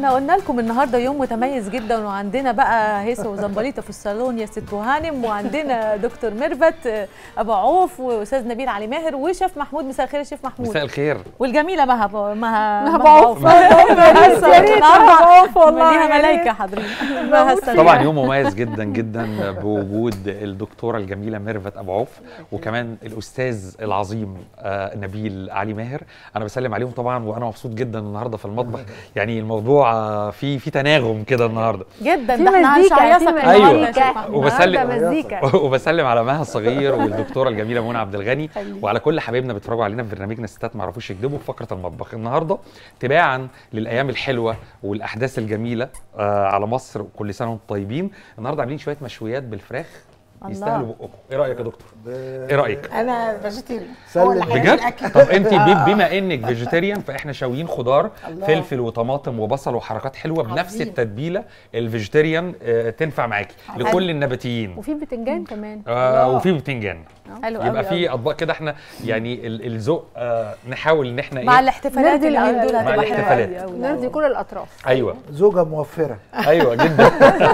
احنا قلنا لكم النهارده يوم متميز جدا وعندنا بقى هيصه وزمبليطه في الصالون يا ست هانم وعندنا دكتور ميرفت ابو عوف واستاذ نبيل علي ماهر وشيف محمود مساء الخير يا شيف محمود مساء الخير والجميله مها مها مها أبو عوف. يا ريت أبو عوف والله. ليها ملايكه حضرتك مها السلام. طبعا يوم مميز جدا جدا بوجود الدكتوره الجميله ميرفت ابو عوف وكمان الاستاذ العظيم آه، نبيل علي ماهر انا بسلم عليهم طبعا وانا مبسوط جدا النهارده في المطبخ يعني الموضوع آه، فيه في تناغم كده النهارده جدا في ده احنا مزيكا، هنشيصك في النهاردة يا مزيكا. شيف محمود. وبسلم- النهاردة مزيكا وبسلم على مها الصغير والدكتوره الجميله منى عبد الغني خليك. وعلى كل حبايبنا بيتفرجوا علينا في برنامجنا ستات ما يعرفوش يكذبوا في فقره المطبخ النهارده تباعا للايام الحلوه والاحداث الجميله آه على مصر كل سنه وانتم طيبين النهارده عاملين شويه مشويات بالفراخ الله. يستاهلوا بقكم ايه رايك يا دكتور ايه رايك انا فيجيتيريان سلم. بجد طب انت بي- بما انك فيجيتيريان فاحنا شاويين خضار الله. فلفل وطماطم وبصل وحركات حلوه بنفس عظيم. التتبيله الفيجيتيريان آه، تنفع معاكي لكل النباتيين وفي بتنجان كمان آه الله. وفي بتنجان حلو يبقى قوي في اطباق كده احنا يعني ال- الذوق آه نحاول ان احنا مع ايه الاحتفالات نرضي اليومين ال- دول مع هتبقى حلوة الاحتفالات. قوي قوي. نرضي كل الاطراف ايوه زوجة موفرة ايوه جدا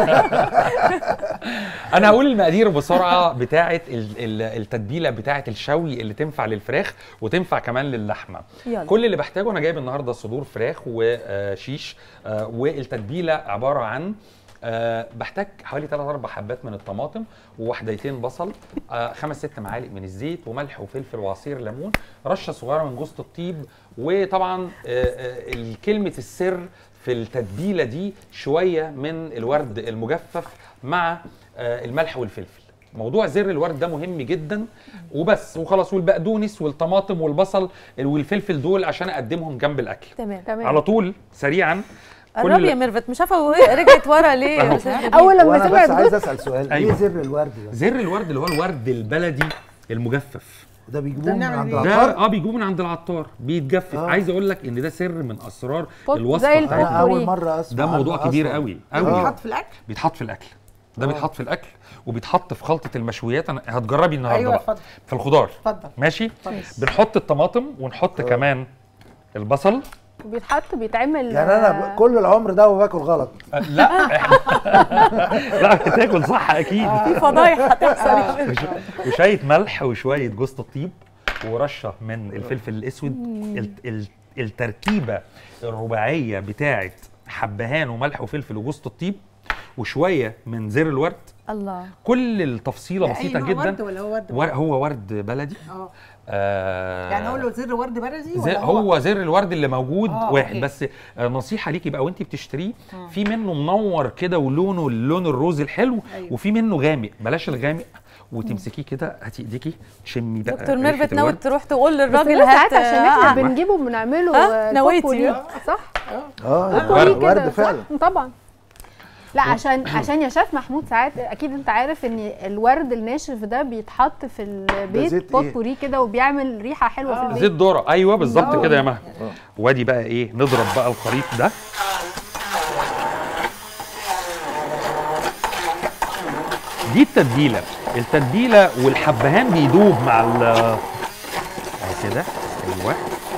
انا هقول المقادير بسرعه بتاعه ال- ال- التتبيله بتاعه الشوي اللي تنفع للفراخ وتنفع كمان للحمه يلا. كل اللي بحتاجه انا جايب النهارده صدور فراخ وشيش آه، والتتبيله عباره عن أه بحتاج حوالي 3 4 حبات من الطماطم ووحدتين بصل أه خمس ست معالق من الزيت وملح وفلفل وعصير ليمون رشه صغيره من جوز الطيب وطبعا أه أه كلمه السر في التتبيله دي شويه من الورد المجفف مع أه الملح والفلفل موضوع زر الورد ده مهم جدا وبس وخلاص والبقدونس والطماطم والبصل والفلفل دول عشان اقدمهم جنب الاكل تمام تمام على طول سريعا قربي يا ميرفت مش عارفه وهي رجعت ورا ليه يا أهو. استاذ نبيل؟ اول لما وانا سمعت بس عايز جوز اسال سؤال أيوة. ليه زر الورد ده؟ زر الورد اللي هو الورد البلدي المجفف ده بيجيبوه من بنعمل عند إيه؟ ده العطار اه بيجيبوه من عند العطار بيتجفف آه. عايز اقول لك ان ده سر من اسرار بوت- الوصفه زي انا بتاعتنا البوت. اول مرة اسمع ده موضوع عنه كبير أصلاً. قوي آه. قوي بيتحط في الاكل بيتحط في الاكل ده آه. بيتحط في الاكل وبيتحط في خلطه المشويات انا هتجربي النهارده ايوه بقى اتفضل في الخضار اتفضل ماشي اتفضل بنحط الطماطم ونحط كمان البصل بيتحط بيتعمل يعني انا كل العمر ده وباكل غلط آه، لا احنا لا بتاكل صح اكيد في فضايح هتحصل وش- وشويه ملح وشويه جوز الطيب ورشه من الفلفل الاسود ال- ال- التركيبه الرباعيه بتاعه حبهان وملح وفلفل وجوز الطيب وشويه من زر الورد الله كل التفصيله أي بسيطه نوع ورد جدا ولا هو ورد ور- هو ورد بلدي اه آه يعني اقول له زر ورد بلدي زي ولا هو زر الورد اللي موجود آه، واحد أوكي. بس آه، نصيحه ليكي بقى وانت بتشتريه في منه منور كده ولونه اللون الروز الحلو أيوة. وفي منه غامق بلاش الغامق وتمسكيه كده هاتي ايديكي تشمي بقى دكتور ريحة ميرفت ناوي الورد. تروح تقول بس للراجل ده هات ساعات عشان احنا آه. بنجيبه وبنعمله ها؟ آه، نويتي. بوبوري. صح اه بوبوري ورد, كده ورد صح؟ فعلا طبعا لا عشان عشان يا شيف محمود ساعات اكيد انت عارف ان الورد الناشف ده بيتحط في البيت زيت بوت إيه؟ بوري كده وبيعمل ريحه حلوه في آه. البيت زيت ذره ايوه بالظبط آه. كده يا مها وادي بقى ايه نضرب بقى الخليط ده دي التتبيله التتبيله والحبهان بيدوب مع ال اهي كده ايوه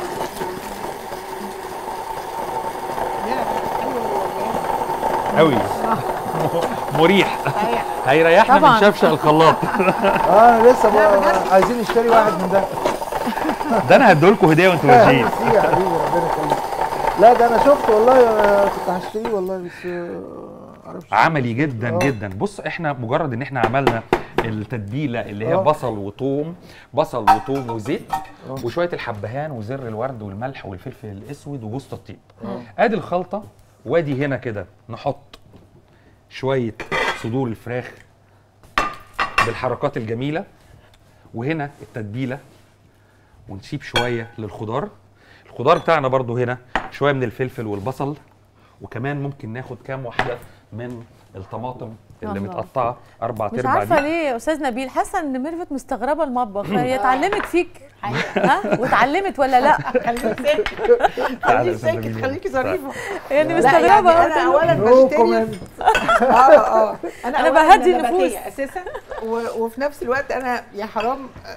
قوي مريح هيريحنا طبعاً. من شفشق الخلاط اه انا لسه بقى عايزين نشتري واحد من ده ده انا هديهولكم هديه وانتوا ماشيين ميرسي يا حبيبي ربنا يخليك لا ده انا شفت والله آه، كنت هشتريه والله بس آه، معرفش عملي جدا آه. جدا بص احنا مجرد ان احنا عملنا التتبيله اللي هي آه. بصل وثوم بصل وثوم وزيت وشويه الحبهان وزر الورد والملح والفلفل الاسود وجوز الطيب ادي الخلطه وادي هنا كده نحط شويه صدور الفراخ بالحركات الجميله وهنا التتبيله ونسيب شويه للخضار الخضار بتاعنا برضو هنا شويه من الفلفل والبصل وكمان ممكن ناخد كام واحده من الطماطم اللي الله. متقطعه اربع مش ارباع عارفه دي ليه يا استاذ نبيل حاسه ان ميرفت مستغربه المطبخ هي اتعلمت فيك ها واتعلمت ولا لا خليكي ساكت تعالى خليكي يا أستاذ ساكت نبيل. خليكي ظريفه يعني لا، يعني مستغربه انا اولا نو فيجيتيريان كومنت اه اه أنا أولاً بهدي نباتية النفوس. اساسا و- وفي نفس الوقت انا يا حرام آه،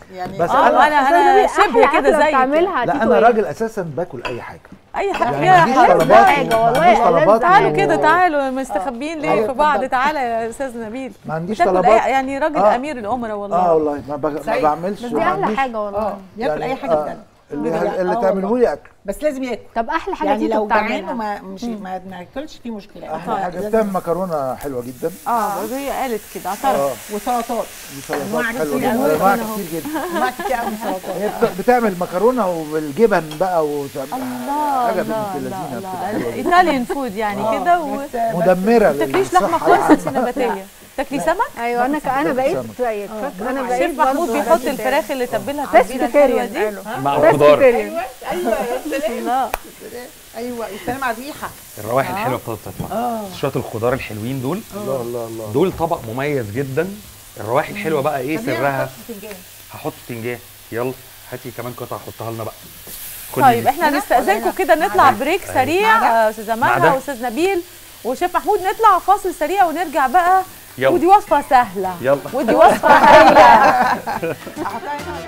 يعني بس اه أنا- انا انا شبه كده زي بتعملها لا تيتو انا إيه؟ راجل اساسا باكل اي حاجه اي حاجه يعني يا ما عنديش حضرتك طلبات حاجة والله ما عنديش لازم طلبات تعالوا و- كده تعالوا مستخبيين ليه أيوة، في بعض اتفضل. تعالى يا استاذ نبيل ما عنديش بتاكل طلبات أي- يعني راجل آه. امير الامراء والله اه والله ما, بغ... ما صحيح. بعملش بس دي وما احلى عنديش- حاجه والله اه ياكل اي حاجه فعلا اللي, اللي آه تعمله والله. لي اكل بس لازم ياكل طب احلى حاجه يعني تيتو لو جعان بتعملها وما مش ما ناكلش في مشكله احلى آه، حاجه لازم- بتعمل مكرونه حلوه جدا اه برضه هي قالت كده اه اعترف وسلطات دي سلطات أنواع حلوه كتير جدا أوي انواع مكرونة كتير جدا انواع كتير قوي سلطات هي بت- بتعمل مكرونه وبالجبن بقى وتعمل الله حاجه الله بنت الله لذينه الله بتبقى حلوه جدا ايطاليان فود يعني كده و بس- مدمره تاكليش لحمه للصحة. خالص انت نباتيه تاكلي سمك ايوه انا ك- انا بقيت سمك. زيك انا بقيت شيف محمود برضه بيحط راجل الفراخ اللي تبلها بس التتبيله الحلوه فيجيتيريان دي مع بس الخضار فيجيتيريان. ايوه يا سلام الله ايوه السلام على الريحه الروائح الحلوه ابتدت تطلع شويه الخضار الحلوين دول الله الله الله دول طبق مميز جدا الروائح الحلوه بقى ايه طب ليه سرها هنحط بتنجان؟ هحط بتنجان يلا هاتي كمان قطعه حطها لنا بقى خدي طيب دي. احنا هنستأذنكم كده نطلع بريك سريع آه، استاذه مع مها ده. واستاذ نبيل وشيف محمود نطلع فاصل سريع ونرجع بقى يلا. ودي وصفه سهله يلا. ودي وصفه هايله احطها هنا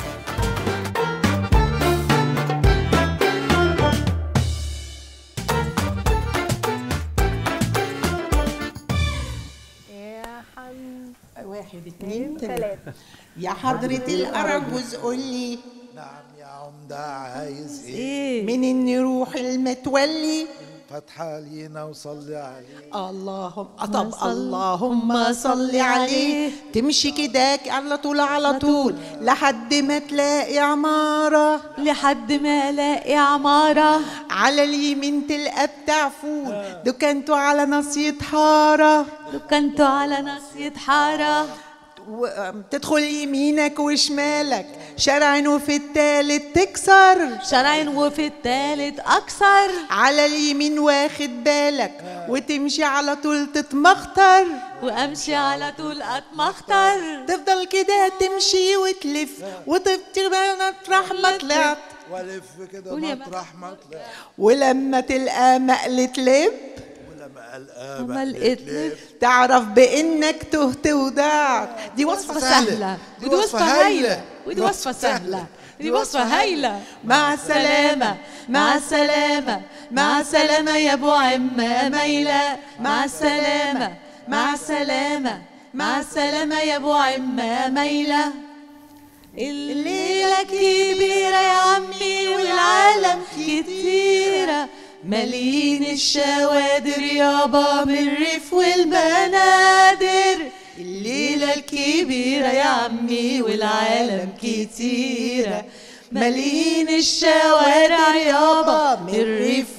يا حم واحد اتنين تلاته ثلاثة يا حضرة الأرجوز قولي نعم يا عمده عايز ايه منين نروح المتولي فتحه لينا وصلي عليه اللهم طب اللهم صل عليه تمشي كده على طول على طول لحد ما تلاقي عمارة لحد ما الاقي عماره على اليمين تلقى بتاع فول دكانته على ناصية حارة دكنتوا على ناصيه حاره و- تدخل يمينك وشمالك شارع وفي التالت تكسر شارعين وفي التالت اكثر على اليمين واخد بالك وتمشي على طول تتمخطر وامشي على طول اتمخطر تفضل كده تمشي وتلف وتبتر مطرح ما طلعت والف كده قول يا مطرح ما طلع ولما تلقى مقلة لب ولما القى وما لقيت تعرف بانك تهت وضعت دي وصفة سهلة ودي وصفه هايله ودي وصفه سهله دي وصفه هايله مع السلامة مع السلامة مع السلامة يا ابو عمة ميلة مع السلامة مع السلامة مع السلامة يا ابو عمة ميلة الليلة كبيرة يا عمي والعالم كتيرة مالين الشوادر يابا من الريف والبنادر الليلة الكبيرة يا عمي والعالم كتيرة مالين الشوارع يابا من الريف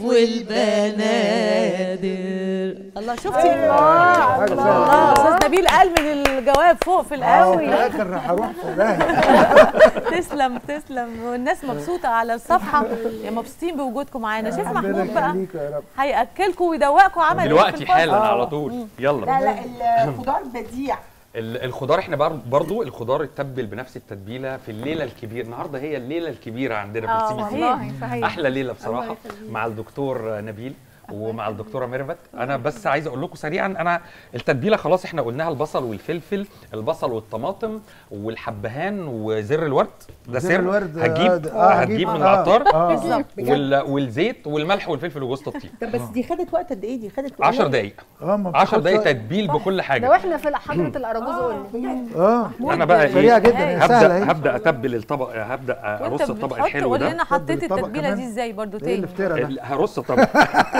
والبنادر الله شفتي الله الله استاذ نبيل قال من الجواب فوق في اه في الاول الاخر هروح في داهيه تسلم تسلم والناس مبسوطه على الصفحه يا مبسوطين بوجودكم معانا شيف ربنا محمود بقى يخليكوا يا رب هياكلكم ويدوقكم عمل إيه في دلوقتي الفصل؟ حالا على طول يلا لا لا الخضار بديع ال- الخضار احنا بر- برضو الخضار اتبل بنفس التتبيله في الليله الكبيره النهارده هي الليله الكبيره عندنا في آه، السي بي سي والله صحيح احلى ليله بصراحه مع الدكتور نبيل ومع الدكتوره ميرفت انا بس عايز اقول لكم سريعا انا التتبيله خلاص احنا قلناها البصل والفلفل البصل والطماطم والحبهان وزر الورد ده زر سر الورد، هتجيب آه، ده- آه، هتجيب هجيب- من آه، العطار آه. بالظبط وال- والزيت والملح والفلفل وجوز الطيب طب بس دي خدت وقت قد ايه دي خدت 10 دقائق اه ما 10 دقائق بتاخدش- تتبيل بكل ده حاجه واحنا في حضره الاراجوز قول لي اه انا بقى سريعه ايه جدا هي سهله هبدا اهي هبدا اتبل الطبق هبدا وانت ارص الطبق بتحط الحلو قول ده لنا حطيت الطبق التتبيله كمان. دي ازاي برضو ايه تاني الافتراء ده ال- هرص الطبق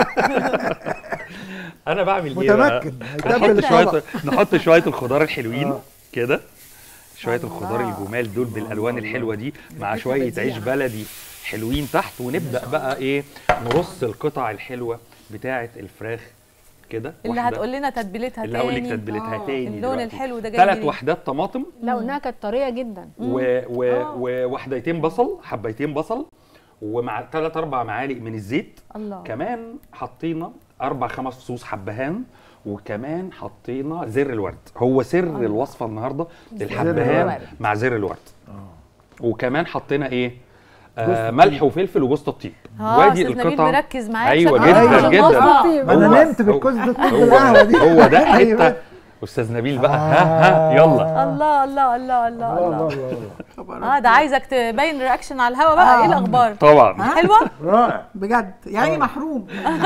انا بعمل ايه بقى؟ متمكن نحط هيتبل شويه الطبق نحط شويه الخضار الحلوين آه. كده شويه الخضار الجمال دول بالالوان الحلوه دي مع شويه عيش بلدي حلوين تحت ونبدا بقى ايه نرص القطع الحلوه بتاعه الفراخ كده اللي واحدة. هتقول لنا تتبيلتها اللي هقول لك تاني تتبيلتها تاني اللون دلوقتي. الحلو ده جاي ثلاث منين؟ وحدات طماطم لو انها كانت طريه جدا و... و... ووحدتين بصل حبيتين بصل ومع ثلاث اربع معالق من الزيت الله كمان حطينا اربع خمس فصوص حبهان وكمان حطينا زر الورد هو سر الوصفه النهارده الحبهان الورد. مع زر الورد وكمان حطينا ايه جوز آه الطيب. ملح وفلفل وجوز الطيب اه استاذ نبيل مركز معاك ايوه شكله جدا عشان جدا الوصفة. ما انا هو- نمت هو- بالكوز ده هو القهوه دي هو ده أيوة. حته استاذ نبيل بقى ها ها يلا الله الله الله الله الله الله الله الله اه ده عايزك تبين رياكشن على الهوا بقى ايه الاخبار طبعا حلوه رائع بجد يعني محروم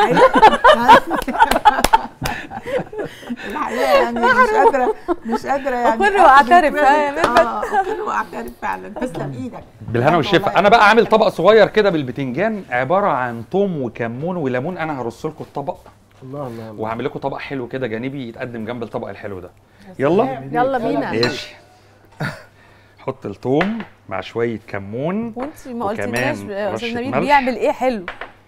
الحقيقه يعني مش قادره مش قادره يعني أقر وأعترف، أخد ها يا الكريدت. ميرفت؟ اه اقر واعترف فعلا تسلم ايدك بالهنا بجد والشفا والله. انا بقى عامل طبق صغير كده بالبتنجان عباره عن توم وكمون وليمون انا هرص لكم الطبق الله الله الله وهعمل لكم طبق حلو كده جانبي يتقدم جنب الطبق الحلو ده يلا يلا بينا ماشي حط التوم مع شويه كمون وانت ما وكمان قلتلناش يا استاذ رشة نبيل ملح. بيعمل ايه حلو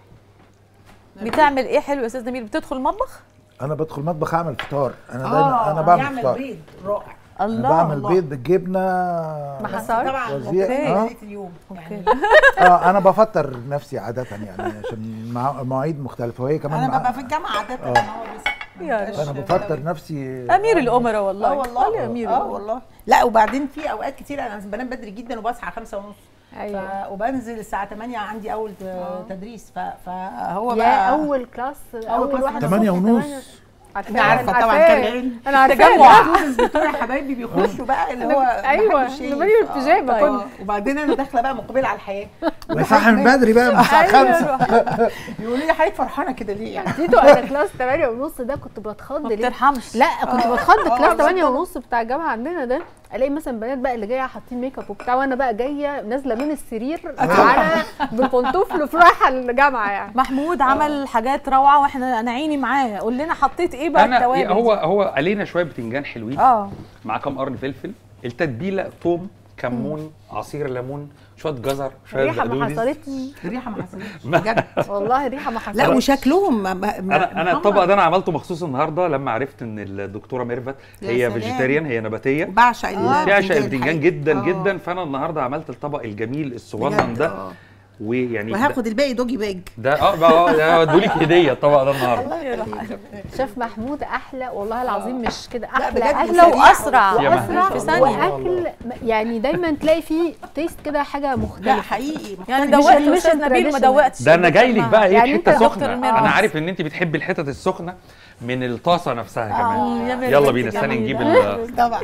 بتعمل ايه حلو يا استاذ نبيل بتدخل المطبخ انا بدخل المطبخ اعمل فطار انا دايما انا بعمل يعمل فطار بيض رائع انا الله بعمل الله. بيض بالجبنه محصار طبعا وزيع. أوكي. آه. بداية اليوم يعني اه انا بفطر نفسي عاده يعني عشان مع- مواعيد مختلفه وهي كمان انا مع- ببقى في الجامعه عاده هو بس يا انا بفطر نفسي امير الامراء والله اه والله قال يا امير اه الأمراء. والله لا وبعدين في اوقات كتير انا بنام بدري جدا وبصحى خمسة ونص ايوه ف... وبنزل الساعه 8 عندي اول ت- تدريس ف... فهو يا بقى اول كلاس اول كلاس واحد تمانية الصبح، ونص. تمانية. انا عارفه طبعا عارفاه. كان العلم انا عارفه تجمع. الستودنتس بتوعي حبايبي بيخشوا بقى اللي هو ايوه محدش شايف. نبني البيجامه آه. كنا وبعدين انا داخله بقى مقبله على الحياه بصحى من بدري بقى من الساعه 5 يقولوا لي حضرتك فرحانه كده ليه يعني تيتو انا كلاس 8 ونص ده كنت بتخض ما ليه بترحمش لا كنت بتخض آه، كلاس جداً. 8 ونص بتاع الجامعه عندنا ده الاقي مثلا بنات بقى اللي جايه حاطين ميك اب وبتاع وانا بقى جايه نازله من السرير على بالبنطوفل في رايحه الجامعه يعني محمود عمل حاجات روعه واحنا انا عيني معاه قول لنا حطيت ايه بقى انا التوابل هو هو علينا شويه بتنجان حلوين اه مع كام قرن فلفل التتبيله توم كمون عصير ليمون شويه جزر شويه الريحه ما بقدونس. حصلتش الريحه ما حصلتش بجد والله الريحه ما حصلتش لا وشكلهم ما- ما- انا انا الطبق ده انا عملته مخصوص النهارده لما عرفت ان الدكتوره ميرفت يا هي سلام. فيجيتيريان هي نباتيه بعشق بتعشق البتنجان الحقيقي. جدا آه. جدا فانا النهارده عملت الطبق الجميل الصغنن بجد، ده آه. ويعني ده- وهاخد الباقي دوجي باج ده اه بقى- ده ادولك هديه الطبق ده النهارده شيف محمود احلى والله العظيم مش كده لا، احلى بجد اكل احلى وسريع. واسرع يا واسرع محمود. في ثانيه واكل يعني دايما تلاقي فيه تيست كده حاجه لا مختلفه حقيقي يعني مش- دوقت مش استاذ نبيل ما traditional. دوقتش ده انا جاي لك بقى ايه يعني في أنت حته دكتور سخنه الميرفت. انا عارف ان انت بتحبي الحتت السخنه من الطاسه نفسها آه، كمان يا ميرفت يلا بينا استني جميلة. نجيب ال- طبعا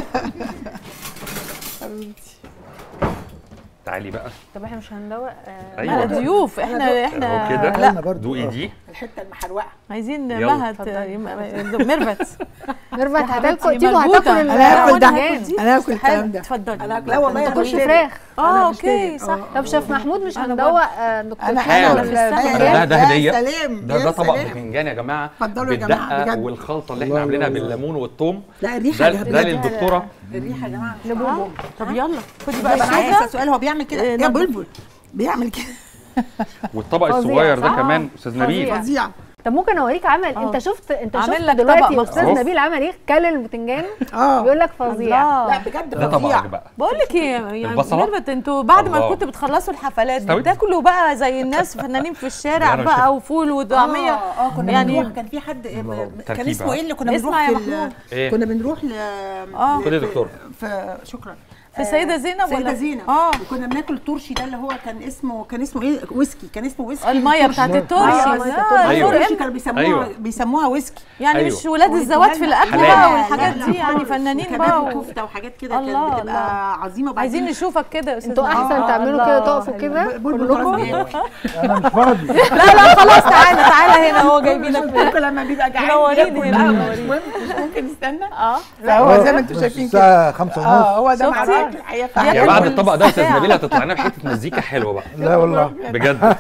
تعالي بقى طب احنا مش هندوق آه، أيوة. احنا ضيوف احنا احنا اهو كده لا برضو. دوقي دي الحته المحروقه عايزين يلا. مهد اتفضلي. يم- ميرفت ميرفت يا حبيبتي هتاكل تيجوا ملبوكة. هتاكل أنا هاكل ده. البتنجان. انا هاكل الكلام ده اتفضلي انا هاكل لا والله ما انا تاكلش بشتري. فراخ اه أنا اوكي بشتري. صح آه. طب شيف محمود مش أنا هندوق آه، دكتور انا حاجه حاول. ولا في ده- البتنجان ده- ده يا هدية. سلام ده يا ده طبق سلام. بتنجان يا جماعه اتفضلوا يا جماعة، بالدقه بجد. والخلطه اللي الله احنا عاملينها الله. بالليمون والثوم لا الريحه ده جميلة. ده للدكتوره الريحه يا جماعه آه. طب يلا خدي بقى بقى انا عايزه الحاجه سؤال هو بيعمل كده إيه، يا نضف. بلبل بيعمل كده والطبق فظيع، الصغير ده صح؟ كمان استاذ نبيل فظيع. فظيع طب ممكن اوريك عمل آه. انت شفت انت عامل شفت لك دلوقتي طبق استاذ مخصوص. نبيل عمل ايه كل البتنجان اه بيقول لك فظيع الله. لا بجد ده فظيع طبقك بقى بقول لك ايه يعني البصلة؟ ميرفت انتوا بعد ما الله. كنتوا بتخلصوا الحفلات استوت؟ بتاكلوا بقى زي الناس فنانين في الشارع لا، أنا بقى وفول وطعميه اه اه كنا يعني- بنروح كان في حد كان تركيبة. اسمه ايه اللي كنا اسمع بنروح يا في ال- محمود. إيه؟ كنا بنروح ل اه خد يا دكتور. في شكرا في سيدة زينب سيدة ولا زينب اه وكنا بناكل الترشي ده اللي هو كان اسمه كان اسمه ايه ويسكي كان اسمه ويسكي الميه بتاعت الترشي أيوة، لا، أيوة. أيوة. الفرق الترشي كانوا بيسموها أيوة. بيسموها ويسكي يعني أيوة. مش ولاد الزوات في الاكل حلال. بقى لا، والحاجات لا، دي لا يعني خالص. فنانين وكمان بقى و... كفته وحاجات كده الله، كانت الله. بتبقى عظيمه وبعدين عايزين نشوفك كده يا استاذ انتوا محمود. احسن آه، تعملوا الله. كده تقفوا كده بلبل خلاص كلكم جاي. انا مش فاضي لا لا خلاص تعالى تعالى هنا هو جايبينك ممكن لما بيبقى جعان منورين بياكل هنا، بقى، منورين. مش مهم، مش ممكن يستنى اه فهو زي ما انتم شايفين كده الساعه 5 اه ونص هو ده شفتي؟ معاك الحقيقه يا ياكل بعد كل الطبق ده يا استاذ ساعة. نبيل هتطلع لنا بحته مزيكا حلوه بقى لا والله بجد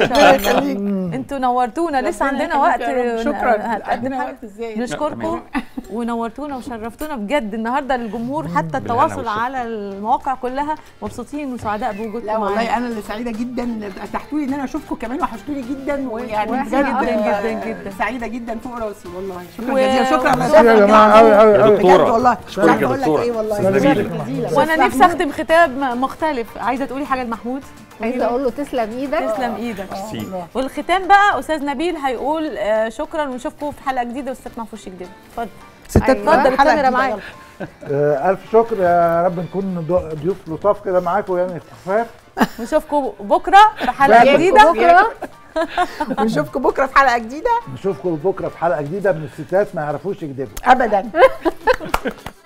انتوا نورتونا لسه عندنا وقت شكرا هتقدم عندنا حاجة. وقت ازاي نشكركم ونورتونا وشرفتونا بجد النهارده الجمهور حتى بالهنا التواصل والشفا. على المواقع كلها مبسوطين وسعداء بوجودكم لا والله معانا. انا اللي سعيده جدا اتحتوا لي ان انا اشوفكم كمان وحشتوني جدا ويعني وإحنا بجد جداً جداً جداً. سعيده جدا فوق راسي والله شكرا و- جزيلا شكرا ميرسي يا جماعه قوي قوي يا قوي دكتورة. بجد والله مش أشكرك عارفه يا اقول لك دكتورة. ايه والله أستاذ نبيل. وانا نفسي اختم ختام مختلف عايزه تقولي حاجه لمحمود عايزه اقول له تسلم ايدك تسلم ايدك ميرسي. والختام بقى استاذ نبيل هيقول آه، شكرا ونشوفكم في حلقه جديده واستثمار في وش جديد اتفضل ستات أيوة. اتفضل الكاميرا معاك آه، الف شكر يا رب نكون ضو- ضيوف لطاف كده معاكم يعني خفاف نشوفكم بكره في حلقه بكرة. جديده بكره ونشوفكم بكره في حلقه جديده نشوفكم بكره في حلقه جديده من الستات ما يعرفوش يكذبوا ابدا